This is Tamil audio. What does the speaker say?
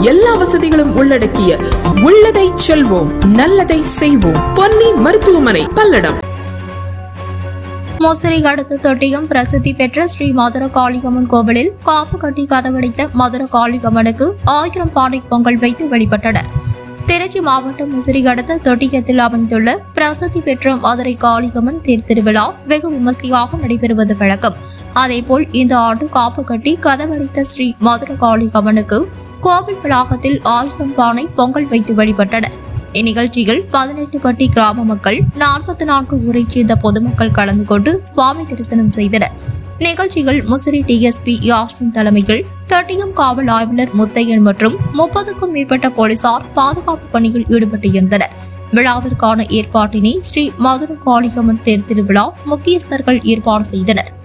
எல்லா வசதிகளும் உள்ளடக்கிய உள்ளதை செல்வோம் நல்லதை செய்வோம் பொன்னி மருத்துவமனை பல்லடம் மோசரி அடுத்த தொட்டியம் பிரசித்தி பெற்ற ஸ்ரீ மதுர காளிகம்மன் கோவிலில் காப்பு கட்டி கதவடைத்த மதுர காளிகம்மனுக்கு ஆயிரம் பானை பொங்கல் வைத்து வழிபட்டனர் திருச்சி மாவட்டம் முசிறி அடுத்த தொட்டியத்தில் அமைந்துள்ள பிரசித்தி பெற்ற மதுரை காளிகம்மன் தேர் திருவிழா வெகு விமர்சையாக நடைபெறுவது வழக்கம் அதேபோல் இந்த ஆண்டு காப்பு கட்டி கதவடைத்த ஸ்ரீ மதுர காளிகம்மனுக்கு கோவில் வளாகத்தில் ஆயிரம் பானை பொங்கல் வைத்து வழிபட்டனர் இந்நிகழ்ச்சியில் பதினெட்டு பட்டி கிராம மக்கள் நாற்பத்தி நான்கு ஊரைச் சேர்ந்த பொதுமக்கள் கலந்து கொண்டு சுவாமி தரிசனம் செய்தனர் நிகழ்ச்சிகள் முசிறி டிஎஸ்பி யாஸ்மின் தலைமையில் தட்டியம் காவல் ஆய்வாளர் முத்தையன் மற்றும் முப்பதுக்கும் மேற்பட்ட போலீசார் பாதுகாப்பு பணியில் ஈடுபட்டு இருந்தனர் விழாவிற்கான ஏற்பாட்டினை ஸ்ரீ மதுர காளிகம்மன் தேர் திருவிழா முக்கியஸ்தர்கள் ஏற்பாடு செய்தனர்